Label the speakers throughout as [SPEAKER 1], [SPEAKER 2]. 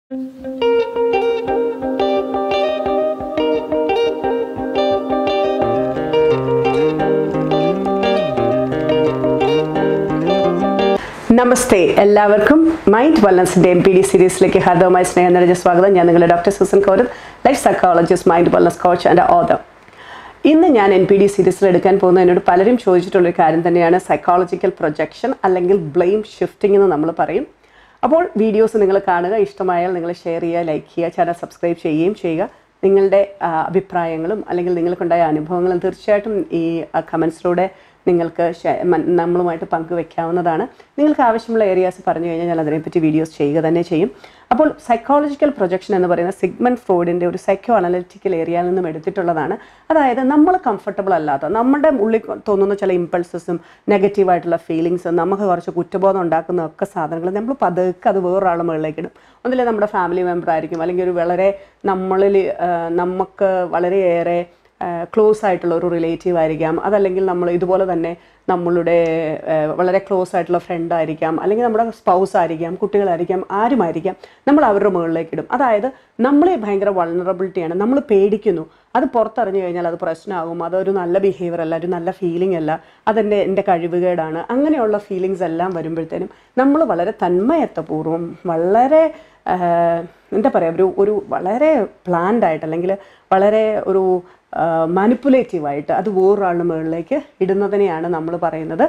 [SPEAKER 1] നമസ്തേ എല്ലാവർക്കും മൈൻഡ് വെൽനസിൻ്റെ M P D സീരീസിലേക്ക് ഹാർദവമായ സ്നേഹം നിറഞ്ഞ സ്വാഗതം ഞാൻ നിങ്ങളുടെ ഡോക്ടർ സുസൻ കൗരൻ life psychologist mind wellness coach and author ഇന്ന് ഞാൻ എൻ പി ഡി സീരീസിൽ എടുക്കാൻ പോകുന്ന എന്നോട് പലരും ചോദിച്ചിട്ടുള്ളൊരു കാര്യം തന്നെയാണ് സൈക്കോളജിക്കൽ പ്രൊജക്ഷൻ അല്ലെങ്കിൽ ബ്ലെയിം ഷിഫ്റ്റിംഗ് എന്ന് നമ്മൾ പറയും അപ്പോൾ വീഡിയോസ് നിങ്ങൾ കാണുക ഇഷ്ടമായാൽ നിങ്ങൾ ഷെയർ ചെയ്യുക ലൈക്ക് ചെയ്യുക ചാനൽ സബ്സ്ക്രൈബ് ചെയ്യുകയും ചെയ്യുക നിങ്ങളുടെ ആ, അഭിപ്രായങ്ങളും അല്ലെങ്കിൽ നിങ്ങൾക്കുണ്ടായ അനുഭവങ്ങളും തീർച്ചയായിട്ടും ഈ കമൻസിലൂടെ നിങ്ങൾക്ക് ഷെ- മൻ- നമ്മളുമായിട്ട് പങ്കുവെക്കാവുന്നതാണ് നിങ്ങൾക്ക് ആവശ്യമുള്ള ഏരിയാസ് പറഞ്ഞു കഴിഞ്ഞാൽ ഞാൻ അതിനെപ്പറ്റി വീഡിയോസ് ചെയ്യുക തന്നെ ചെയ്യും അപ്പോൾ സൈക്കോളജിക്കൽ പ്രൊജക്ഷൻ എന്ന് പറയുന്ന സിഗ്മൻ ഫ്രോഡിൻ്റെ ഒരു സൈക്കോ അനലിറ്റിക്കൽ ഏരിയയിൽ നിന്നും എടുത്തിട്ടുള്ളതാണ് അതായത് നമ്മൾ കംഫർട്ടബിൾ അല്ലാത്ത നമ്മുടെ ഉള്ളിൽ തോന്നുന്ന ചില ഇമ്പൾസസും നെഗറ്റീവായിട്ടുള്ള ഫീലിങ്സും നമുക്ക് കുറച്ച് കുറ്റബോധം ഉണ്ടാക്കുന്ന ഒക്കെ സാധനങ്ങൾ നമ്മൾ പതുക്കെ അത് വേറൊരാളുടെ മുകളിലേക്ക് ഇടും ഒന്നിലെ നമ്മുടെ ഫാമിലി മെമ്പർ ആയിരിക്കും അല്ലെങ്കിൽ ഒരു വളരെ നമ്മളിൽ ആ, നമുക്ക് വളരെയേറെ ക്ലോസ് ആയിട്ടുള്ള ഒരു റിലേറ്റീവ് ആയിരിക്കാം അതല്ലെങ്കിൽ നമ്മൾ ഇതുപോലെ തന്നെ നമ്മളുടെ ആ, വളരെ ക്ലോസ് ആയിട്ടുള്ള ഫ്രണ്ട് ആയിരിക്കാം അല്ലെങ്കിൽ നമ്മുടെ സ്പൗസ് ആയിരിക്കാം കുട്ടികളായിരിക്കാം ആരുമായിരിക്കാം നമ്മൾ അവരുടെ മുകളിലേക്ക് ഇടും അതായത് നമ്മൾ ഭയങ്കര വൾണറബിലിറ്റിയാണ് നമ്മൾ പേടിക്കുന്നു അത് പുറത്തറിഞ്ഞു കഴിഞ്ഞാൽ അത് പ്രശ്നമാകും അതൊരു നല്ല ബിഹേവിയർ അല്ല ഒരു നല്ല ഫീലിംഗ് അല്ല അതെൻ്റെ എൻ്റെ കഴിവുകേടാണ് അങ്ങനെയുള്ള ഫീലിങ്സ് എല്ലാം വരുമ്പോഴത്തേനും നമ്മൾ വളരെ തന്മയത്വപൂർവ്വം വളരെ ആഹ്, എന്താ പറയുക ഒരു ഒരു വളരെ പ്ലാൻഡ് ആയിട്ട് അല്ലെങ്കിൽ വളരെ ഒരു മാനിപ്പുലേറ്റീവായിട്ട് അത് വേറൊരാളുടെ മുകളിലേക്ക് ഇടുന്നതിനെയാണ് നമ്മൾ പറയുന്നത്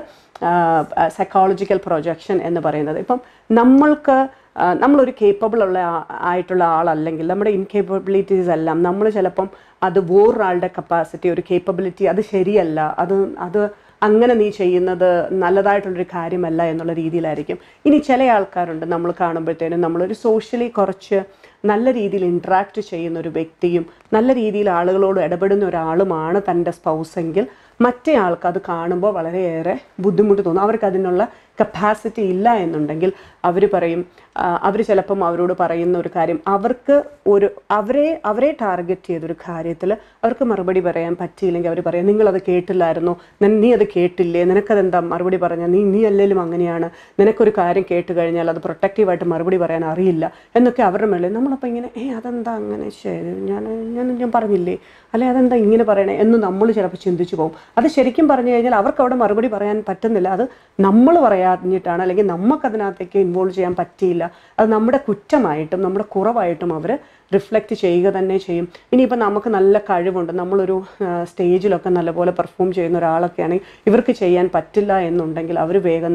[SPEAKER 1] സൈക്കോളജിക്കൽ പ്രൊജക്ഷൻ എന്ന് പറയുന്നത് ഇപ്പം നമ്മൾക്ക് ആ, നമ്മളൊരു കേപ്പബിൾ ഉള്ള ആ- ആയിട്ടുള്ള ആളല്ലെങ്കിൽ നമ്മുടെ ഇൻകേപ്പബിലിറ്റീസ് എല്ലാം നമ്മൾ ചിലപ്പം അത് വേറൊരാളുടെ കപ്പാസിറ്റി ഒരു കേപ്പബിലിറ്റി അത് ശരിയല്ല അത് അത് അങ്ങനെ നീ ചെയ്യുന്നത് നല്ലതായിട്ടുള്ളൊരു കാര്യമല്ല എന്നുള്ള രീതിയിലായിരിക്കും ഇനി ചില ആൾക്കാരുണ്ട് നമ്മൾ കാണുമ്പോഴത്തേനും നമ്മളൊരു സോഷ്യലി കുറച്ച് നല്ല രീതിയിൽ ഇൻട്രാക്ട് ചെയ്യുന്ന ഒരു വ്യക്തിയും നല്ല രീതിയിൽ ആളുകളോട് ഇടപെടുന്ന ഒരാളുമാണ് തൻ്റെ സ്പൗസെങ്കിൽ മറ്റേ ആൾക്ക് അത് കാണുമ്പോൾ വളരെയേറെ ബുദ്ധിമുട്ട് തോന്നും അവർക്ക് അതിനുള്ള കപ്പാസിറ്റി ഇല്ല എന്നുണ്ടെങ്കിൽ അവർ പറയും അവർ ചിലപ്പം അവരോട് പറയുന്ന ഒരു കാര്യം അവർക്ക് ഒരു അവരെ അവരെ ടാർഗറ്റ് ചെയ്തൊരു കാര്യത്തിൽ അവർക്ക് മറുപടി പറയാൻ പറ്റിയില്ലെങ്കിൽ അവർ പറയും നിങ്ങളത് കേട്ടില്ലായിരുന്നോ നിൻ- നീ അത് കേട്ടില്ലേ നിനക്കതെന്താ മറുപടി പറഞ്ഞാൽ നീ നീ അല്ലെങ്കിലും അങ്ങനെയാണ് നിനക്കൊരു കാര്യം കേട്ട് കഴിഞ്ഞാൽ അത് പ്രൊട്ടക്റ്റീവായിട്ട് മറുപടി പറയാൻ അറിയില്ല എന്നൊക്കെ അവരുടെ മേളിൽ നമ്മളപ്പോൾ ഇങ്ങനെ ഏ അതെന്താ അങ്ങനെ ശരി ഞാൻ ഞാൻ ഞാൻ പറഞ്ഞില്ലേ അല്ലെ അതെന്താ ഇങ്ങനെ പറയണേ എന്ന് നമ്മൾ ചിലപ്പോൾ ചിന്തിച്ചു പോകും അത് ശരിക്കും പറഞ്ഞു കഴിഞ്ഞാൽ അവർക്ക് അവിടെ മറുപടി പറയാൻ പറ്റുന്നില്ല അത് നമ്മൾ പറയാഞ്ഞിട്ടാണ് അല്ലെങ്കിൽ നമുക്കതിനകത്തേക്ക് ഇൻവോൾവ് ചെയ്യാൻ പറ്റിയില്ല അത് നമ്മുടെ കുറ്റമായിട്ടും നമ്മുടെ കുറവായിട്ടും അവർ റിഫ്ലക്റ്റ് ചെയ്യുക തന്നെ ചെയ്യും ഇനിയിപ്പോൾ നമുക്ക് നല്ല കഴിവുണ്ട് നമ്മളൊരു ആ, സ്റ്റേജിലൊക്കെ നല്ലപോലെ പെർഫോം ചെയ്യുന്ന ഒരാളൊക്കെ ആണെങ്കിൽ ഇവർക്ക് ചെയ്യാൻ പറ്റില്ല എന്നുണ്ടെങ്കിൽ അവർ വേഗം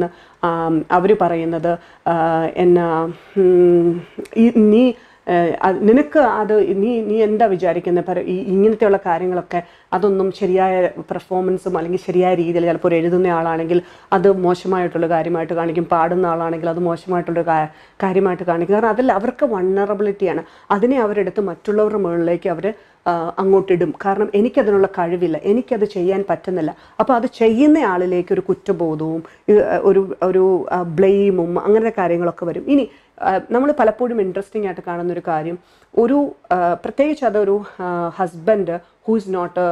[SPEAKER 1] അവർ പറയുന്നത് ആ, എന്നാ ഉം, ഈ- നീ ഏഹ് അത് നിനക്ക് അത് നീ നീ എന്താ വിചാരിക്കുന്നത് പര ഈ ഇങ്ങനത്തെയുള്ള കാര്യങ്ങളൊക്കെ അതൊന്നും ശരിയായ പെർഫോമൻസും അല്ലെങ്കിൽ ശരിയായ രീതിയിൽ ചിലപ്പോൾ ഒരു എഴുതുന്ന ആളാണെങ്കിൽ അത് മോശമായിട്ടുള്ള കാര്യമായിട്ട് കാണിക്കും പാടുന്ന ആളാണെങ്കിൽ അത് മോശമായിട്ടുള്ള കാ- കാര്യമായിട്ട് കാണിക്കും കാരണം അതിൽ അവർക്ക് വണ്ണറബിലിറ്റിയാണ് അതിനെ അവരെടുത്ത് മറ്റുള്ളവരുടെ മുകളിലേക്ക് അവർ അങ്ങോട്ടിടും കാരണം എനിക്കതിനുള്ള കഴിവില്ല എനിക്കത് ചെയ്യാൻ പറ്റുന്നില്ല അപ്പോൾ അത് ചെയ്യുന്ന ആളിലേക്ക് ഒരു കുറ്റബോധവും ഈ, ആ, ഒരു ഒരു ബ്ലെയിമും അങ്ങനത്തെ കാര്യങ്ങളൊക്കെ വരും ഇനി നമ്മൾ പലപ്പോഴും ഇൻട്രസ്റ്റിംഗ് ആയിട്ട് കാണുന്ന ഒരു കാര്യം ഒരു ആ, പ്രത്യേകിച്ച് അതൊരു ഹസ്ബൻഡ് ഹൂ ഇസ് നോട്ട്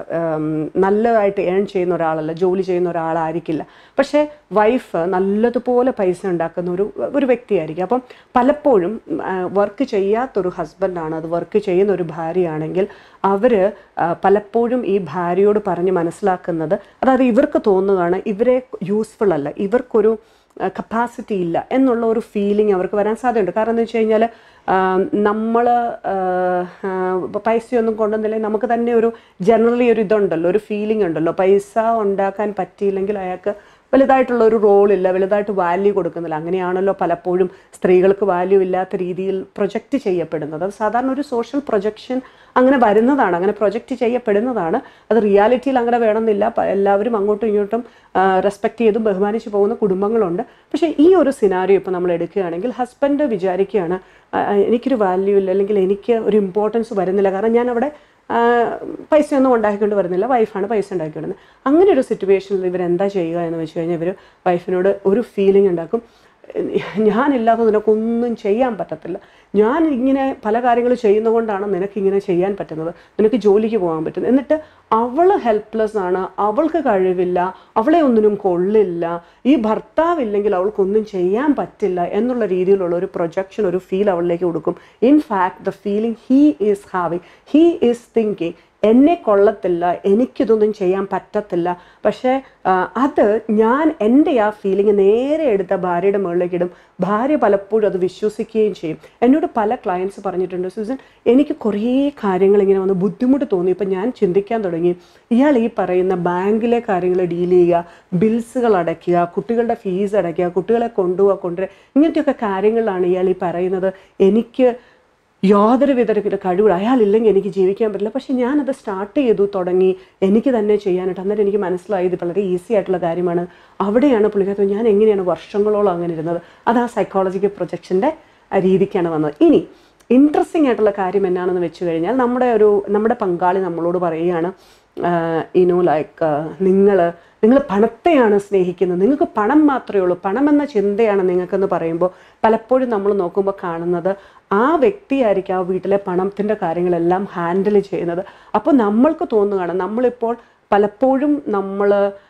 [SPEAKER 1] നല്ലതായിട്ട് ഏൺ ചെയ്യുന്ന ഒരാളല്ല ജോലി ചെയ്യുന്ന ഒരാളായിരിക്കില്ല പക്ഷേ വൈഫ് നല്ലതുപോലെ പൈസ ഉണ്ടാക്കുന്ന ഒരു ഒരു വ്യക്തിയായിരിക്കും അപ്പം പലപ്പോഴും വർക്ക് ചെയ്യാത്തൊരു ഹസ്ബൻഡാണ് അത് വർക്ക് ചെയ്യുന്ന ഒരു ഭാര്യയാണെങ്കിൽ അവർ പലപ്പോഴും ഈ ഭാര്യയോട് പറഞ്ഞ് മനസ്സിലാക്കുന്നത് അതായത് ഇവർക്ക് തോന്നുകയാണ് ഇവരെ യൂസ്ഫുൾ അല്ല ഇവർക്കൊരു കപ്പാസിറ്റി ഇല്ല എന്നുള്ള ഒരു ഫീലിംഗ് അവർക്ക് വരാൻ സാധ്യതയുണ്ട് കാരണം എന്ന് വെച്ച് കഴിഞ്ഞാൽ നമ്മൾ പൈസയൊന്നും കൊണ്ടുവന്നില്ലെങ്കിൽ നമുക്ക് തന്നെ ഒരു ജനറലി ഒരു ഇതുണ്ടല്ലോ ഒരു ഫീലിംഗ് ഉണ്ടല്ലോ പൈസ ഉണ്ടാക്കാൻ പറ്റിയില്ലെങ്കിൽ അയാൾക്ക് വലുതായിട്ടുള്ള ഒരു റോളില്ല വലുതായിട്ട് വാല്യൂ കൊടുക്കുന്നില്ല അങ്ങനെയാണല്ലോ പലപ്പോഴും സ്ത്രീകൾക്ക് വാല്യൂ ഇല്ലാത്ത രീതിയിൽ പ്രൊജക്റ്റ് ചെയ്യപ്പെടുന്നത് അത് സാധാരണ ഒരു സോഷ്യൽ പ്രൊജക്ഷൻ അങ്ങനെ വരുന്നതാണ് അങ്ങനെ പ്രൊജക്റ്റ് ചെയ്യപ്പെടുന്നതാണ് അത് റിയാലിറ്റിയിൽ അങ്ങനെ വേണമെന്നില്ല പ- എല്ലാവരും അങ്ങോട്ടും ഇങ്ങോട്ടും റെസ്പെക്റ്റ് ചെയ്ത് ബഹുമാനിച്ച് പോകുന്ന കുടുംബങ്ങളുണ്ട് പക്ഷേ ഈ ഒരു സിനാരിയോ ഇപ്പോൾ നമ്മൾ എടുക്കുകയാണെങ്കിൽ ഹസ്ബൻഡ് വിചാരിക്കുകയാണ് ആ, ആ, എനിക്കൊരു വാല്യൂ ഇല്ല അല്ലെങ്കിൽ എനിക്ക് ഒരു ഇമ്പോർട്ടൻസ് വരുന്നില്ല കാരണം ഞാൻ അവിടെ ആ, പൈസയൊന്നും ഉണ്ടാക്കിക്കൊണ്ട് വരുന്നില്ല വൈഫാണ് പൈസ ഉണ്ടാക്കിക്കൊണ്ടുവരുന്നത് അങ്ങനെ ഒരു സിറ്റുവേഷനിൽ ഇവർ എന്താ ചെയ്യുക എന്ന് വെച്ച് കഴിഞ്ഞാൽ ഇവർ വൈഫിനോട് ഒരു ഫീലിംഗ് ഉണ്ടാക്കും ഞാനില്ലാതെ നിനക്കൊന്നും ചെയ്യാൻ പറ്റത്തില്ല ഞാൻ ഇങ്ങനെ പല കാര്യങ്ങൾ ചെയ്യുന്നതുകൊണ്ടാണ് നിനക്കിങ്ങനെ ചെയ്യാൻ പറ്റുന്നത് നിനക്ക് ജോലിക്ക് പോകാൻ പറ്റുന്നത് എന്നിട്ട് അവൾ ഹെൽപ്ലെസ് ആണ് അവൾക്ക് കഴിവില്ല അവളെ ഒന്നിനും കൊള്ളില്ല ഈ ഭർത്താവില്ലെങ്കിൽ അവൾക്കൊന്നും ചെയ്യാൻ പറ്റില്ല എന്നുള്ള രീതിയിലുള്ള ഒരു പ്രൊജക്ഷൻ ഒരു ഫീൽ അവളിലേക്ക് കൊടുക്കും in fact the feeling he is having he is thinking എന്നെ കൊള്ളത്തില്ല എനിക്കിതൊന്നും ചെയ്യാൻ പറ്റത്തില്ല പക്ഷേ ആ, അത് ഞാൻ എൻ്റെ ആ ഫീലിംഗ് നേരെ എടുത്ത ഭാര്യയുടെ മുകളിലേക്ക് ഇടും ഭാര്യ പലപ്പോഴും അത് വിശ്വസിക്കുകയും ചെയ്യും എന്നോട് പല ക്ലയൻസ് പറഞ്ഞിട്ടുണ്ട് സൂസൻ എനിക്ക് കുറേ കാര്യങ്ങൾ ഇങ്ങനെ വന്ന് ബുദ്ധിമുട്ട് തോന്നി ഇപ്പം ഞാൻ ചിന്തിക്കാൻ തുടങ്ങി ഇയാൾ ഈ പറയുന്ന ബാങ്കിലെ കാര്യങ്ങൾ ഡീൽ ചെയ്യുക ബിൽസുകൾ അടയ്ക്കുക കുട്ടികളുടെ ഫീസ് അടയ്ക്കുക കുട്ടികളെ കൊണ്ടുപോവുക കൊണ്ടുവരിക ഇങ്ങനത്തെയൊക്കെ കാര്യങ്ങളിലാണ് ഇയാൾ ഈ പറയുന്നത് എനിക്ക് യാതൊരു വിധത്തിലുള്ള കഴിവുകൾ അയാളില്ലെങ്കിൽ എനിക്ക് ജീവിക്കാൻ പറ്റില്ല പക്ഷെ ഞാനത് സ്റ്റാർട്ട് ചെയ്തു തുടങ്ങി എനിക്ക് തന്നെ ചെയ്യാനായിട്ട് അന്നേരം എനിക്ക് മനസ്സിലായി ഇത് വളരെ ഈസി ആയിട്ടുള്ള കാര്യമാണ് അവിടെയാണ് പുള്ളിക്കകത്ത് ഞാൻ എങ്ങനെയാണ് വർഷങ്ങളോളം അങ്ങനെ ഇരുന്നത് അത് ആ സൈക്കോളജിക്കൽ പ്രൊജക്ഷൻ്റെ രീതിക്കാണ് വന്നത് ഇനി ഇൻട്രസ്റ്റിംഗ് ആയിട്ടുള്ള കാര്യം എന്നാണെന്ന് വെച്ച് കഴിഞ്ഞാൽ നമ്മുടെ ഒരു നമ്മുടെ പങ്കാളി നമ്മളോട് പറയുകയാണ് ഇനോ ലൈക്ക് നിങ്ങൾ നിങ്ങൾ പണത്തെയാണ് സ്നേഹിക്കുന്നത് നിങ്ങൾക്ക് പണം മാത്രമേ ഉള്ളൂ പണം എന്ന ചിന്തയാണ് നിങ്ങൾക്കെന്ന് പറയുമ്പോൾ പലപ്പോഴും നമ്മൾ നോക്കുമ്പോൾ കാണുന്നത് ആ വ്യക്തിയായിരിക്കും ആ വീട്ടിലെ പണത്തിൻ്റെ കാര്യങ്ങളെല്ലാം ഹാൻഡിൽ ചെയ്യുന്നത് അപ്പോൾ നമ്മൾക്ക് തോന്നുകയാണ് നമ്മളിപ്പോൾ പലപ്പോഴും നമ്മൾ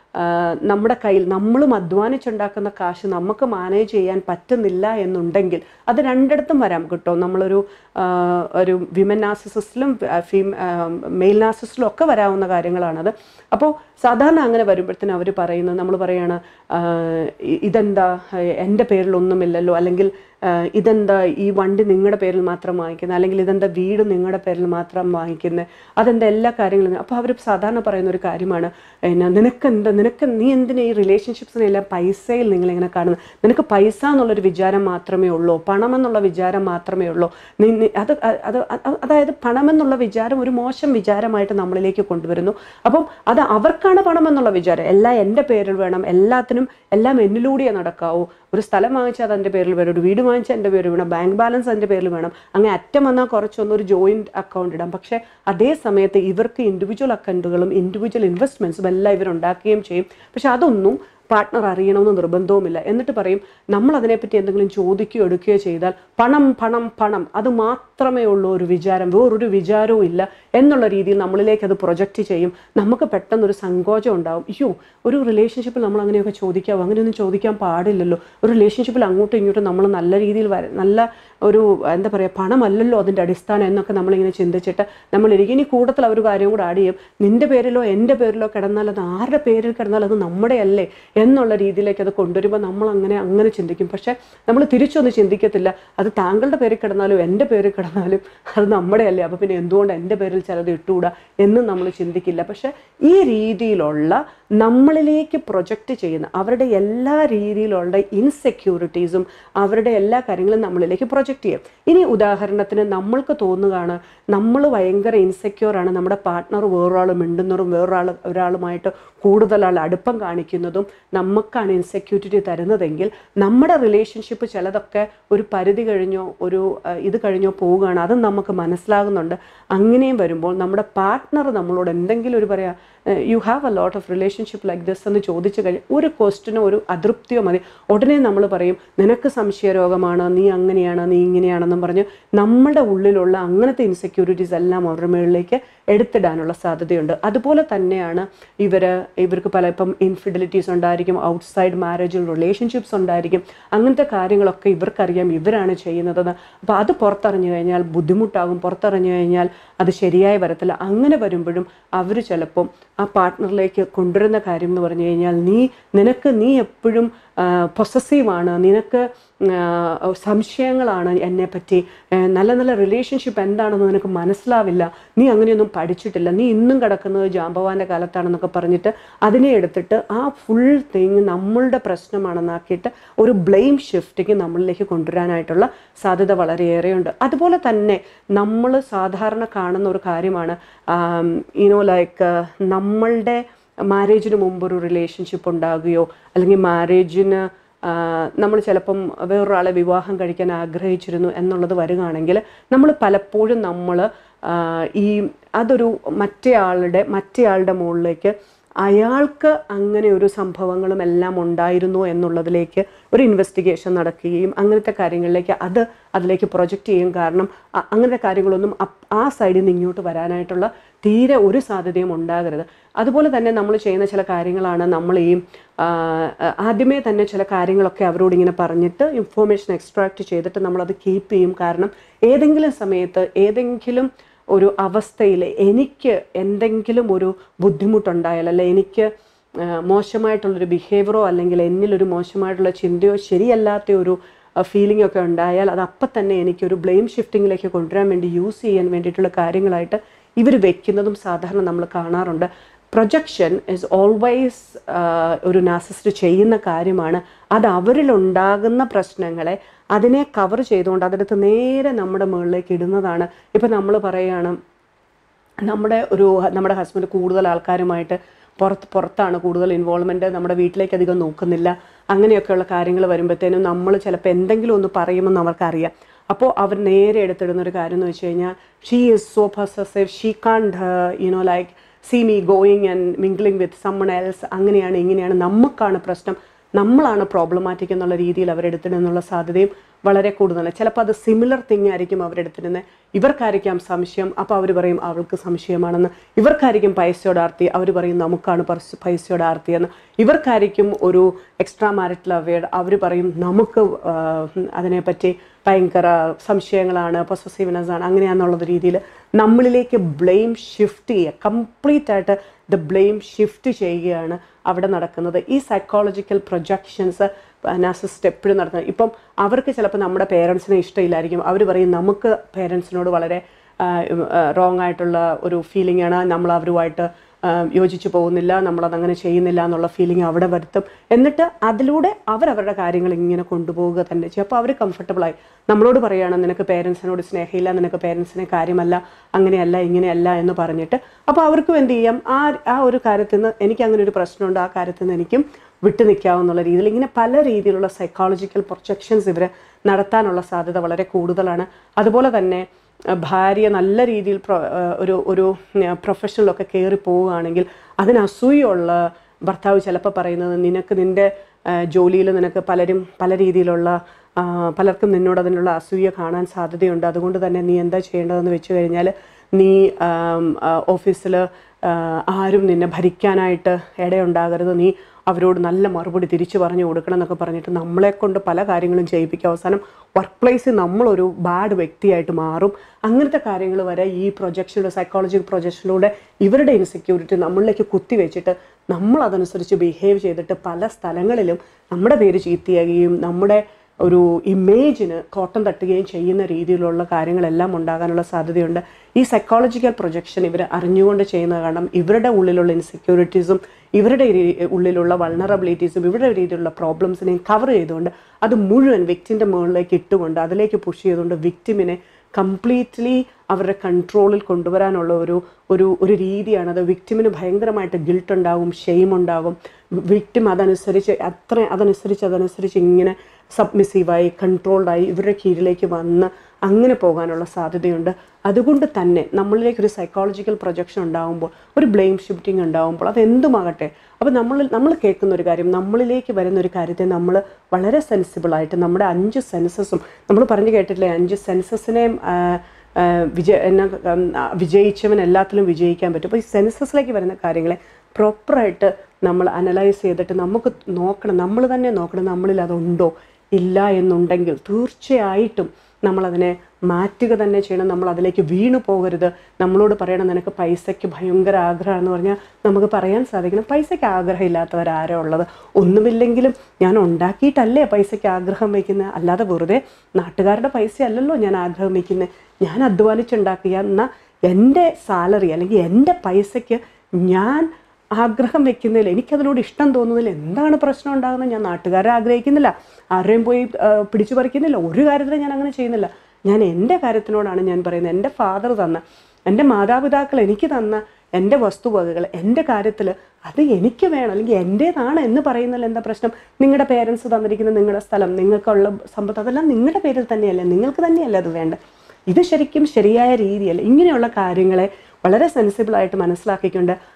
[SPEAKER 1] നമ്മുടെ കയ്യിൽ നമ്മളും അധ്വാനിച്ചുണ്ടാക്കുന്ന കാശ് നമുക്ക് മാനേജ് ചെയ്യാൻ പറ്റുന്നില്ല എന്നുണ്ടെങ്കിൽ അത് രണ്ടിടത്തും വരാം കേട്ടോ നമ്മളൊരു ആ, ഒരു വിമൻ നാസിസിസ്റ്റിലും ഫീം മെയിൽ നാസിസിലും ഒക്കെ വരാവുന്ന കാര്യങ്ങളാണത് അപ്പോൾ സാധാരണ അങ്ങനെ വരുമ്പോഴത്തേനും അവർ പറയുന്നത് നമ്മൾ പറയാണ് ആ, ഇ- ഇതെന്താ എൻ്റെ പേരിലൊന്നുമില്ലല്ലോ അല്ലെങ്കിൽ ആ, ഇതെന്താ ഈ വണ്ടി നിങ്ങളുടെ പേരിൽ മാത്രം വാങ്ങിക്കുന്നത് അല്ലെങ്കിൽ ഇതെന്താ വീട് നിങ്ങളുടെ പേരിൽ മാത്രം വാങ്ങിക്കുന്നത് അതെന്താ എല്ലാ കാര്യങ്ങളും അപ്പോൾ അവർ സാധാരണ പറയുന്ന ഒരു കാര്യമാണ് എന്നാ നിനക്ക് എന്താ നിനക്ക് നീ എന്തിനാ ഈ റിലേഷൻഷിപ്സിനെല്ലാം പൈസയിൽ നിങ്ങളിങ്ങനെ കാണുന്നത് നിനക്ക് പൈസ എന്നുള്ളൊരു വിചാരം മാത്രമേ ഉള്ളൂ പണം എന്നുള്ള വിചാരം മാത്രമേ ഉള്ളൂ നീ നീ- അത് അ- അത് അ- അതായത് പണം എന്നുള്ള വിചാരം ഒരു മോശം വിചാരമായിട്ട് നമ്മളിലേക്ക് കൊണ്ടുവരുന്നു അപ്പം അത് അവർക്കാണ് പണം എന്നുള്ള വിചാരം എല്ലാം എൻ്റെ പേരിൽ വേണം എല്ലാത്തിനും എല്ലാം എന്നിലൂടെയേ നടക്കാവൂ ഒരു സ്ഥലം വാങ്ങിച്ചാൽ അത് എൻ്റെ പേരിൽ വരും ഒരു വീട് വാങ്ങിച്ചാൽ എൻ്റെ പേരിൽ വേണം ബാങ്ക് ബാലൻസ് എൻ്റെ പേരിൽ വേണം അങ്ങനെ അറ്റം വന്നാൽ കുറച്ചൊന്നും ഒരു ജോയിൻറ്റ് അക്കൗണ്ട് ഇടാം പക്ഷേ അതേ സമയത്ത് ഇവർക്ക് ഇൻഡിവിജ്വൽ അക്കൗണ്ടുകളും ഇൻഡിവിജ്വൽ ഇൻവെസ്റ്റ്മെൻറ്റ്സും എല്ലാം ഇവരുണ്ടാക്കുകയും ചെയ്യും പക്ഷെ അതൊന്നും പാർട്ട്ണർ അറിയണമെന്ന് നിർബന്ധവുമില്ല എന്നിട്ട് പറയും നമ്മൾ അതിനെപ്പറ്റി എന്തെങ്കിലും ചോദിക്കുകയോ എടുക്കുകയോ ചെയ്താൽ പണം പണം പണം അത് മാത്രമേ ഉള്ളൂ ഒരു വിചാരം വേറൊരു വിചാരവും ഇല്ല എന്നുള്ള രീതിയിൽ നമ്മളിലേക്ക് അത് പ്രൊജക്റ്റ് ചെയ്യും നമുക്ക് പെട്ടെന്നൊരു സങ്കോചം ഉണ്ടാവും അയ്യോ ഒരു റിലേഷൻഷിപ്പിൽ നമ്മൾ അങ്ങനെയൊക്കെ ചോദിക്കാവോ അങ്ങനെയൊന്നും ചോദിക്കാൻ പാടില്ലല്ലോ ഒരു റിലേഷൻഷിപ്പിൽ അങ്ങോട്ടും ഇങ്ങോട്ടും നമ്മൾ നല്ല രീതിയിൽ വര നല്ല ഒരു എന്താ പറയുക പണമല്ലല്ലോ അതിൻ്റെ അടിസ്ഥാനം എന്നൊക്കെ നമ്മളിങ്ങനെ ചിന്തിച്ചിട്ട് നമ്മൾ ഇനി കൂട്ടത്തിൽ ആ ഒരു കാര്യം കൂടെ ആഡ് ചെയ്യും നിൻ്റെ പേരിലോ എൻ്റെ പേരിലോ കിടന്നാൽ അത് ആരുടെ പേരിൽ കിടന്നാൽ അത് നമ്മുടെ അല്ലേ എന്നുള്ള രീതിയിലേക്ക് അത് കൊണ്ടുവരുമ്പോൾ നമ്മൾ അങ്ങനെ അങ്ങനെ ചിന്തിക്കും പക്ഷേ നമ്മൾ തിരിച്ചൊന്നും ചിന്തിക്കത്തില്ല അത് താങ്കളുടെ പേരിൽ കിടന്നാലും എൻ്റെ പേരിൽ കിടന്നാലും അത് നമ്മുടെ അല്ലേ അപ്പോൾ പിന്നെ എന്തുകൊണ്ട് എൻ്റെ പേരിൽ ചിലത് ഇട്ടുകൂടാ എന്നും നമ്മൾ ചിന്തിക്കില്ല പക്ഷേ ഈ രീതിയിലുള്ള നമ്മളിലേക്ക് പ്രൊജക്റ്റ് ചെയ്യുന്ന അവരുടെ എല്ലാ രീതിയിലുള്ള ഇൻസെക്യൂരിറ്റീസും അവരുടെ എല്ലാ കാര്യങ്ങളും നമ്മളിലേക്ക് പ്രൊജക്റ്റ് ചെയ്യും ഇനി ഉദാഹരണത്തിന് നമ്മൾക്ക് തോന്നുകയാണ് നമ്മൾ ഭയങ്കര ഇൻസെക്യൂർ ആണ് നമ്മുടെ പാർട്ട്ണർ വേറൊരാൾ മിണ്ടുന്നതും വേറൊരാൾ ഒരാളുമായിട്ട് കൂടുതൽ ആൾ അടുപ്പം കാണിക്കുന്നതും നമുക്കാണ് ഇൻസെക്യൂരിറ്റി തരുന്നതെങ്കിൽ നമ്മുടെ റിലേഷൻഷിപ്പ് ചിലതൊക്കെ ഒരു പരിധി കഴിഞ്ഞോ ഒരു അഹ്, ഇത് കഴിഞ്ഞോ പോവുകയാണ് അതും നമുക്ക് മനസ്സിലാകുന്നുണ്ട് അങ്ങനെയും വരുമ്പോൾ നമ്മുടെ പാർട്ട്ണർ നമ്മളോട് എന്തെങ്കിലും ഒരു പറയാ you have a lot of relationship like this എന്ന് ചോദിച്ചു കഴിഞ്ഞാൽ ഒരു ക്വസ്റ്റിനോ ഒരു അതൃപ്തിയോ മതി ഉടനെ നമ്മൾ പറയും നിനക്ക് സംശയരോഗമാണ് നീ അങ്ങനെയാണ് നീ ഇങ്ങനെയാണെന്നും പറഞ്ഞ് നമ്മുടെ ഉള്ളിലുള്ള അങ്ങനത്തെ ഇൻസെക്യൂരിറ്റീസ് എല്ലാം അവരുടെ മുകളിലേക്ക് എടുത്തിടാനുള്ള സാധ്യതയുണ്ട് അതുപോലെ തന്നെയാണ് ഇവർ ഇവർക്ക് പല ഇപ്പം ഇൻഫിഡിലിറ്റീസ് ഉണ്ടായിരിക്കും ഔട്ട്സൈഡ് മാരേജിൽ റിലേഷൻഷിപ്സ് ഉണ്ടായിരിക്കും അങ്ങനത്തെ കാര്യങ്ങളൊക്കെ ഇവർക്കറിയാം ഇവരാണ് ചെയ്യുന്നതെന്ന് അപ്പോൾ അത് പുറത്തറിഞ്ഞു കഴിഞ്ഞാൽ ബുദ്ധിമുട്ടാകും പുറത്തറിഞ്ഞു കഴിഞ്ഞാൽ അത് ശരിയായി വരത്തില്ല അങ്ങനെ വരുമ്പോഴും അവർ ചിലപ്പം ആ പാർട്ട്ണറിലേക്ക് കൊണ്ടുവരുന്ന കാര്യം എന്ന് പറഞ്ഞു കഴിഞ്ഞാൽ നീ നിനക്ക് നീ എപ്പോഴും പൊസസീവാണ് നിനക്ക് ആ, സംശയങ്ങളാണ് എന്നെപ്പറ്റി ആ, നല്ല നല്ല റിലേഷൻഷിപ്പ് എന്താണെന്ന് നിനക്ക് മനസ്സിലാവില്ല നീ അങ്ങനെയൊന്നും പഠിച്ചിട്ടില്ല നീ ഇന്നും കിടക്കുന്നത് ജാമ്പവാൻ്റെ കാലത്താണെന്നൊക്കെ പറഞ്ഞിട്ട് അതിനെ എടുത്തിട്ട് ആ ഫുൾ തിങ് നമ്മളുടെ പ്രശ്നമാണെന്നാക്കിയിട്ട് ഒരു ബ്ലെയിം ഷിഫ്റ്റിങ് നമ്മളിലേക്ക് കൊണ്ടുവരാനായിട്ടുള്ള സാധ്യത വളരെയേറെയുണ്ട് അതുപോലെ തന്നെ നമ്മൾ സാധാരണ കാണുന്ന ഒരു കാര്യമാണ് യുനോ ലൈക്ക് നമ്മളുടെ മാരേജിന് മുമ്പ് ഒരു റിലേഷൻഷിപ്പ് ഉണ്ടാകുകയോ അല്ലെങ്കിൽ മാരേജിന് നമ്മൾ ചിലപ്പം വേറൊരാളെ വിവാഹം കഴിക്കാൻ ആഗ്രഹിച്ചിരുന്നു എന്നുള്ളത് വരികയാണെങ്കിൽ നമ്മൾ പലപ്പോഴും നമ്മൾ ഈ അതൊരു മറ്റേ ആളുടെ മറ്റേ ആളുടെ മുകളിലേക്ക് അയാൾക്ക് അങ്ങനെ ഒരു സംഭവങ്ങളും എല്ലാം ഉണ്ടായിരുന്നു എന്നുള്ളതിലേക്ക് ഒരു ഇൻവെസ്റ്റിഗേഷൻ നടക്കുകയും അങ്ങനത്തെ കാര്യങ്ങളിലേക്ക് അത് അതിലേക്ക് പ്രൊജക്റ്റ് ചെയ്യും കാരണം അ- അങ്ങനത്തെ കാര്യങ്ങളൊന്നും അപ്പ് ആ സൈഡിൽ നിന്ന് ഇങ്ങോട്ട് വരാനായിട്ടുള്ള തീരെ ഒരു സാധ്യതയും ഉണ്ടാകരുത് അതുപോലെ തന്നെ നമ്മൾ ചെയ്യുന്ന ചില കാര്യങ്ങളാണ് നമ്മൾ ഈ ആ, ആദ്യമേ തന്നെ ചില കാര്യങ്ങളൊക്കെ അവരോട് ഇങ്ങനെ പറഞ്ഞിട്ട് ഇൻഫോർമേഷൻ എക്സ്ട്രാക്ട് ചെയ്തിട്ട് നമ്മളത് കീപ്പ് ചെയ്യും കാരണം ഏതെങ്കിലും സമയത്ത് ഏതെങ്കിലും ഒരു അവസ്ഥയിൽ എനിക്ക് എന്തെങ്കിലും ഒരു ബുദ്ധിമുട്ടുണ്ടായാൽ അല്ലെ എനിക്ക് ആ, മോശമായിട്ടുള്ളൊരു ബിഹേവിയറോ അല്ലെങ്കിൽ എന്നിലൊരു മോശമായിട്ടുള്ള ചിന്തയോ ശരിയല്ലാത്ത ഒരു ഫീലിംഗ് ഒക്കെ ഉണ്ടായാൽ അത് അപ്പം തന്നെ എനിക്കൊരു ബ്ലെയിം ഷിഫ്റ്റിങ്ങിലേക്ക് കൊണ്ടുവരാൻ വേണ്ടി യൂസ് ചെയ്യാൻ വേണ്ടിയിട്ടുള്ള കാര്യങ്ങളായിട്ട് ഇവർ വെക്കുന്നതും സാധാരണ നമ്മൾ കാണാറുണ്ട് പ്രൊജക്ഷൻ ഇസ് ഓൾവേസ് ഒരു നാസിസ്റ്റ് ചെയ്യുന്ന കാര്യമാണ് അത് അവരിലുണ്ടാകുന്ന പ്രശ്നങ്ങളെ അതിനെ കവർ ചെയ്തുകൊണ്ട് അതെടുത്ത് നേരെ നമ്മുടെ മുകളിലേക്ക് ഇടുന്നതാണ് ഇപ്പം നമ്മൾ പറയുകയാണ് നമ്മുടെ ഒരു നമ്മുടെ ഹസ്ബൻഡ് കൂടുതൽ ആൾക്കാരുമായിട്ട് പുറത്ത് പുറത്താണ് കൂടുതൽ ഇൻവോൾവ്മെൻറ്റ് നമ്മുടെ വീട്ടിലേക്ക് അധികം നോക്കുന്നില്ല അങ്ങനെയൊക്കെയുള്ള കാര്യങ്ങൾ വരുമ്പോഴത്തേനും നമ്മൾ ചിലപ്പോൾ എന്തെങ്കിലും ഒന്ന് പറയുമെന്ന് അവർക്കറിയാം അപ്പോൾ അവർ നേരെ എടുത്തിടുന്ന ഒരു കാര്യം എന്ന് വെച്ച് കഴിഞ്ഞാൽ she is so possessive she can't you know like see me going and mingling with someone else അങ്ങനെയാണ് ഇങ്ങനെയാണ് നമുക്കാണ് പ്രശ്നം നമ്മളാണ് പ്രോബ്ലമാറ്റിക് എന്നുള്ള രീതിയിൽ അവരെടുത്തിടുന്നുള്ള സാധ്യതയും വളരെ കൂടുതലാണ് ചിലപ്പോൾ അത് സിമിലർ തിങ് ആയിരിക്കും അവരെടുത്തിരുന്നത് ഇവർക്കായിരിക്കാം സംശയം അപ്പോൾ അവർ പറയും അവൾക്ക് സംശയമാണെന്ന് ഇവർക്കായിരിക്കും പൈസയോട് ആർത്തി അവർ പറയും നമുക്കാണ് പൈസ- പൈസയോട് ആർത്തി എന്ന് ഇവർക്കായിരിക്കും ഒരു എക്സ്ട്രാ മാരിറ്റൽ അവയർ അവർ പറയും നമുക്ക് ആ, അതിനെപ്പറ്റി ഭയങ്കര സംശയങ്ങളാണ് പൊസസീവ്നെസ് ആണ് അങ്ങനെയാണെന്നുള്ള രീതിയിൽ നമ്മളിലേക്ക് ബ്ലെയിം ഷിഫ്റ്റ് ചെയ്യുക കംപ്ലീറ്റ് ആയിട്ട് ദ ബ്ലെയിം ഷിഫ്റ്റ് ചെയ്യുകയാണ് അവിടെ നടക്കുന്നത് ഈ സൈക്കോളജിക്കൽ പ്രൊജക്ഷൻസ് നാസിസ്റ്റ് എപ്പോഴും നടത്തുന്നത് ഇപ്പം അവർക്ക് ചിലപ്പോൾ നമ്മുടെ പേരൻസിനെ ഇഷ്ടമില്ലായിരിക്കും അവർ പറയും നമുക്ക് പേരൻസിനോട് വളരെ റോങ് ആയിട്ടുള്ള ഒരു ഫീലിംഗ് ആണ് നമ്മൾ അവരുമായിട്ട് ആ, യോജിച്ചു പോകുന്നില്ല നമ്മളതങ്ങനെ ചെയ്യുന്നില്ല എന്നുള്ള ഫീലിംഗ് അവിടെ വരുത്തും എന്നിട്ട് അതിലൂടെ അവരവരുടെ കാര്യങ്ങൾ ഇങ്ങനെ കൊണ്ടുപോവുക തന്നെ ചെയ്യും അപ്പോൾ അവർ കംഫർട്ടബിളായി നമ്മളോട് പറയുകയാണ് നിനക്ക് പേരൻസിനോട് സ്നേഹമില്ല നിനക്ക് പേരൻസിനെ കാര്യമല്ല അങ്ങനെയല്ല ഇങ്ങനെയല്ല എന്ന് പറഞ്ഞിട്ട് അപ്പോൾ അവർക്കും എന്ത് ചെയ്യാം ആ ആ ഒരു കാര്യത്തിൽ നിന്ന് എനിക്ക് അങ്ങനെ ഒരു പ്രശ്നമുണ്ട് ആ കാര്യത്തിൽ നിന്ന് എനിക്കും വിട്ടു നിൽക്കാവുന്നുള്ള രീതിയിൽ ഇങ്ങനെ പല രീതിയിലുള്ള സൈക്കോളജിക്കൽ പ്രൊജക്ഷൻസ് ഇവർ നടത്താനുള്ള സാധ്യത വളരെ കൂടുതലാണ് അതുപോലെ തന്നെ അഹ് ഭാര്യ നല്ല രീതിയിൽ പ്രൊ- അഹ് ഒരു ഒരു പ്രൊഫഷണലൊക്കെ കയറി പോവുകയാണെങ്കിൽ അതിന് അസൂയുള്ള ഭർത്താവ് ചിലപ്പോൾ പറയുന്നത് നിനക്ക് നിൻ്റെ ജോലിയിൽ നിനക്ക് പലരും പല രീതിയിലുള്ള ആ, പലർക്കും നിന്നോട് അതിനുള്ള അസൂയ കാണാൻ സാധ്യതയുണ്ട് അതുകൊണ്ട് തന്നെ നീ എന്താ ചെയ്യേണ്ടതെന്ന് വെച്ച് കഴിഞ്ഞാൽ നീ ഓഫീസിൽ ആരും നിന്നെ ഭരിക്കാനായിട്ട് ഇടയുണ്ടാകരുത് നീ അവരോട് നല്ല മറുപടി തിരിച്ചു പറഞ്ഞു കൊടുക്കണം എന്നൊക്കെ പറഞ്ഞിട്ട് നമ്മളെ കൊണ്ട് പല കാര്യങ്ങളും ചെയ്യിപ്പിക്കും അവസാനം വർക്ക് പ്ലേസിൽ നമ്മളൊരു ബാഡ് വ്യക്തിയായിട്ട് മാറും അങ്ങനത്തെ കാര്യങ്ങൾ വരെ ഈ പ്രൊജക്ഷനിലൂടെ സൈക്കോളജിക്കൽ പ്രൊജക്ഷനിലൂടെ ഇവരുടെ ഇൻസെക്യൂരിറ്റി നമ്മളിലേക്ക് കുത്തിവെച്ചിട്ട് നമ്മൾ അതനുസരിച്ച് ബിഹേവ് ചെയ്തിട്ട് പല സ്ഥലങ്ങളിലും നമ്മുടെ പേര് ചീത്തയാകുകയും നമ്മുടെ ഒരു ഇമേജിന് കോട്ടം തട്ടുകയും ചെയ്യുന്ന രീതിയിലുള്ള കാര്യങ്ങളെല്ലാം ഉണ്ടാകാനുള്ള സാധ്യതയുണ്ട് ഈ സൈക്കോളജിക്കൽ പ്രൊജക്ഷൻ ഇവർ അറിഞ്ഞുകൊണ്ട് ചെയ്യുന്നത് കാരണം ഇവരുടെ ഉള്ളിലുള്ള ഇൻസെക്യൂരിറ്റീസും ഇവരുടെ രീ- ഉള്ളിലുള്ള വൾണറബിലിറ്റീസും ഇവരുടെ രീതിയിലുള്ള പ്രോബ്ലംസിനെയും കവർ ചെയ്തുകൊണ്ട് അത് മുഴുവൻ വിക്റ്റിൻ്റെ മുകളിലേക്ക് ഇട്ടുകൊണ്ട് അതിലേക്ക് പുഷ് ചെയ്തുകൊണ്ട് വിക്റ്റിമിനെ കംപ്ലീറ്റ്ലി അവരുടെ കൺട്രോളിൽ കൊണ്ടുവരാനുള്ള ഒരു ഒരു ഒരു രീതിയാണ് അത് വിക്റ്റിമിന് ഭയങ്കരമായിട്ട് ഗിൽട്ട് ഉണ്ടാകും ഷെയിം ഉണ്ടാകും വിക്റ്റിം അതനുസരിച്ച് അത്ര അതനുസരിച്ച് അതനുസരിച്ച് ഇങ്ങനെ സബ്മിസീവായി കൺട്രോൾഡായി ഇവരുടെ കീഴിലേക്ക് വന്ന് അങ്ങനെ പോകാനുള്ള സാധ്യതയുണ്ട് അതുകൊണ്ട് തന്നെ നമ്മളിലേക്ക് ഒരു സൈക്കോളജിക്കൽ പ്രൊജക്ഷൻ ഉണ്ടാകുമ്പോൾ ഒരു ബ്ലെയിം ഷിഫ്റ്റിംഗ് ഉണ്ടാകുമ്പോൾ അത് എന്തുമാകട്ടെ അപ്പോൾ നമ്മൾ നമ്മൾ കേൾക്കുന്ന ഒരു കാര്യം നമ്മളിലേക്ക് വരുന്ന ഒരു കാര്യത്തെ നമ്മൾ വളരെ സെൻസിബിളായിട്ട് നമ്മുടെ അഞ്ച് സെൻസസും നമ്മൾ പറഞ്ഞു കേട്ടിട്ടില്ലേ അഞ്ച് സെൻസസിനെയും വിജയ എന്നാ ഉം, ആ, വിജയിച്ചവൻ എല്ലാത്തിലും വിജയിക്കാൻ പറ്റും അപ്പോൾ ഈ സെൻസസിലേക്ക് വരുന്ന കാര്യങ്ങളെ പ്രോപ്പറായിട്ട് നമ്മൾ അനലൈസ് ചെയ്തിട്ട് നമുക്ക് നോക്കണം നമ്മൾ തന്നെ നോക്കണം നമ്മളിൽ അതുണ്ടോ ഇല്ല എന്നുണ്ടെങ്കിൽ തീർച്ചയായിട്ടും നമ്മളതിനെ മാറ്റുക തന്നെ ചെയ്യണം നമ്മൾ അതിലേക്ക് വീണു പോകരുത് നമ്മളോട് പറയണം നിനക്ക് പൈസയ്ക്ക് ഭയങ്കര ആഗ്രഹം എന്ന് പറഞ്ഞാൽ നമുക്ക് പറയാൻ സാധിക്കണം പൈസയ്ക്ക് ആഗ്രഹം ഇല്ലാത്തവരാരോ ഉള്ളത് ഒന്നുമില്ലെങ്കിലും ഞാൻ ഉണ്ടാക്കിയിട്ടല്ലേ പൈസയ്ക്ക് ആഗ്രഹം വയ്ക്കുന്നത് അല്ലാതെ വെറുതെ നാട്ടുകാരുടെ പൈസ അല്ലല്ലോ ഞാൻ ആഗ്രഹം വയ്ക്കുന്നത് ഞാൻ അധ്വാനിച്ചുണ്ടാക്കിയ എന്നാൽ എൻ്റെ സാലറി അല്ലെങ്കിൽ എൻ്റെ പൈസയ്ക്ക് ഞാൻ ആഗ്രഹം വെക്കുന്നതിൽ എനിക്കതിനോട് ഇഷ്ടം തോന്നുന്നതിൽ എന്താണ് പ്രശ്നം ഉണ്ടാകുന്നത് ഞാൻ നാട്ടുകാരെ ആഗ്രഹിക്കുന്നില്ല ആരെയും പോയി ആ, പിടിച്ചു പറിക്കുന്നില്ല ഒരു കാര്യത്തിലും ഞാൻ അങ്ങനെ ചെയ്യുന്നില്ല ഞാൻ എൻ്റെ കാര്യത്തിനോടാണ് ഞാൻ പറയുന്നത് എൻ്റെ ഫാദർ തന്ന എൻ്റെ മാതാപിതാക്കൾ എനിക്ക് തന്ന എൻ്റെ വസ്തുവകകൾ എൻ്റെ കാര്യത്തിൽ അത് എനിക്ക് വേണം അല്ലെങ്കിൽ എൻ്റേതാണ് എന്ന് പറയുന്നതിൽ എന്താ പ്രശ്നം നിങ്ങളുടെ പേരൻസ് തന്നിരിക്കുന്ന നിങ്ങളുടെ സ്ഥലം നിങ്ങൾക്കുള്ള സമ്പത്ത് അതെല്ലാം നിങ്ങളുടെ പേരിൽ തന്നെയല്ലേ നിങ്ങൾക്ക് തന്നെയല്ലേ അത് വേണ്ടത് ഇത് ശരിക്കും ശരിയായ രീതിയല്ല ഇങ്ങനെയുള്ള കാര്യങ്ങളെ വളരെ സെൻസിബിളായിട്ട് മനസ്സിലാക്കിക്കൊണ്ട്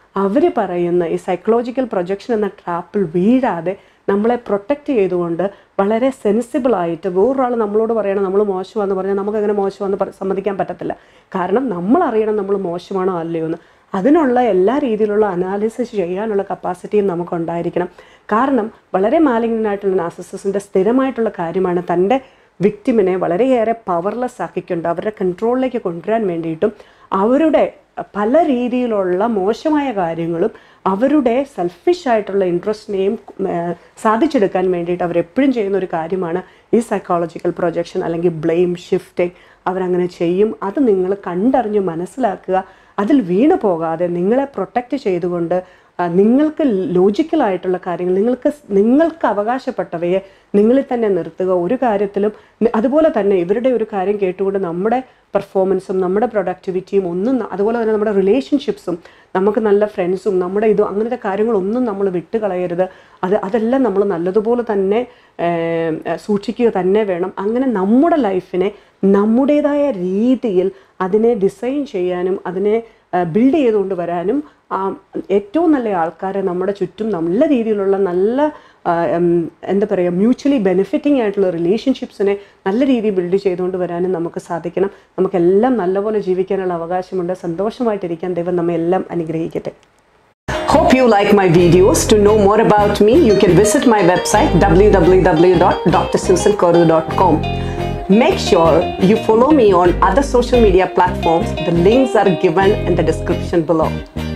[SPEAKER 1] അവർ പറയുന്ന ഈ സൈക്കോളജിക്കൽ പ്രൊജക്ഷൻ എന്ന ട്രാപ്പിൽ വീഴാതെ നമ്മളെ പ്രൊട്ടക്റ്റ് ചെയ്തുകൊണ്ട് വളരെ സെൻസിബിൾ ആയിട്ട് വേറൊരാൾ നമ്മളോട് പറയണം നമ്മൾ മോശമാണെന്ന് പറഞ്ഞാൽ നമുക്ക് അങ്ങനെ മോശമാണെന്ന് പറ- സമ്മതിക്കാൻ പറ്റത്തില്ല കാരണം നമ്മൾ അറിയണം നമ്മൾ മോശമാണോ അല്ലയോ എന്ന് അതിനുള്ള എല്ലാ രീതിയിലുള്ള അനാലിസിസ് ചെയ്യാനുള്ള കപ്പാസിറ്റിയും നമുക്കുണ്ടായിരിക്കണം കാരണം വളരെ മാലിന്യനായിട്ടുള്ള നാസിസിൻ്റെ സ്ഥിരമായിട്ടുള്ള കാര്യമാണ് തൻ്റെ വിക്ടിമിനെ വളരെയേറെ പവർലെസ് ആക്കിക്കൊണ്ട് അവരുടെ കൺട്രോളിലേക്ക് കൊണ്ടുവരാൻ വേണ്ടിയിട്ടും അവരുടെ പല രീതിയിലുള്ള മോശമായ കാര്യങ്ങളും അവരുടെ സെൽഫിഷ് ആയിട്ടുള്ള ഇൻട്രസ്റ്റിനെയും സാധിച്ചെടുക്കാൻ വേണ്ടിയിട്ട് അവരെപ്പോഴും ചെയ്യുന്ന ഒരു കാര്യമാണ് ഈ സൈക്കോളജിക്കൽ പ്രൊജക്ഷൻ അല്ലെങ്കിൽ ബ്ലെയിം ഷിഫ്റ്റിംഗ് അവരങ്ങനെ ചെയ്യും അത് നിങ്ങൾ കണ്ടറിഞ്ഞ് മനസ്സിലാക്കുക അതിൽ വീണു പോകാതെ നിങ്ങളെ പ്രൊട്ടക്റ്റ് ചെയ്തുകൊണ്ട് ആ, നിങ്ങൾക്ക് ലോജിക്കലായിട്ടുള്ള കാര്യങ്ങൾ നിങ്ങൾക്ക് സ് നിങ്ങൾക്ക് അവകാശപ്പെട്ടവയെ നിങ്ങളിൽ തന്നെ നിർത്തുക ഒരു കാര്യത്തിലും നി- അതുപോലെ തന്നെ ഇവരുടെ ഒരു കാര്യം കേട്ടുകൊണ്ട് നമ്മുടെ പെർഫോമൻസും നമ്മുടെ പ്രൊഡക്ടിവിറ്റിയും ഒന്നും ന- അതുപോലെ തന്നെ നമ്മുടെ റിലേഷൻഷിപ്സും നമുക്ക് നല്ല ഫ്രണ്ട്സും നമ്മുടെ ഇതും അങ്ങനത്തെ കാര്യങ്ങളൊന്നും നമ്മൾ വിട്ടുകളയരുത് അത് അതെല്ലാം നമ്മൾ നല്ലതുപോലെ തന്നെ ഏം, ഏ, സൂക്ഷിക്കുക തന്നെ വേണം അങ്ങനെ നമ്മുടെ ലൈഫിനെ നമ്മുടേതായ രീതിയിൽ അതിനെ ഡിസൈൻ ചെയ്യാനും അതിനെ ബിൽഡ് ചെയ്തുകൊണ്ട് വരാനും ആ, ഏറ്റവും നല്ല ആൾക്കാരെ നമ്മുടെ ചുറ്റും നല്ല രീതിയിലുള്ള നല്ല ആ, ഉം, എന്താ പറയുക മ്യൂച്വലി ബെനിഫിറ്റിംഗ് ആയിട്ടുള്ള റിലേഷൻഷിപ്സിനെ നല്ല രീതിയിൽ ബിൽഡ് ചെയ്തുകൊണ്ട് വരാനും നമുക്ക് സാധിക്കണം നമുക്കെല്ലാം നല്ലപോലെ ജീവിക്കാനുള്ള അവകാശമുണ്ട് സന്തോഷമായിട്ടിരിക്കാൻ ദൈവം നമ്മെ എല്ലാം അനുഗ്രഹിക്കട്ടെ Hope you like my videos. To know more about me, you can visit my website www.drsusankoru.com. Make sure you follow me on other social media platforms. The links are given in the description below.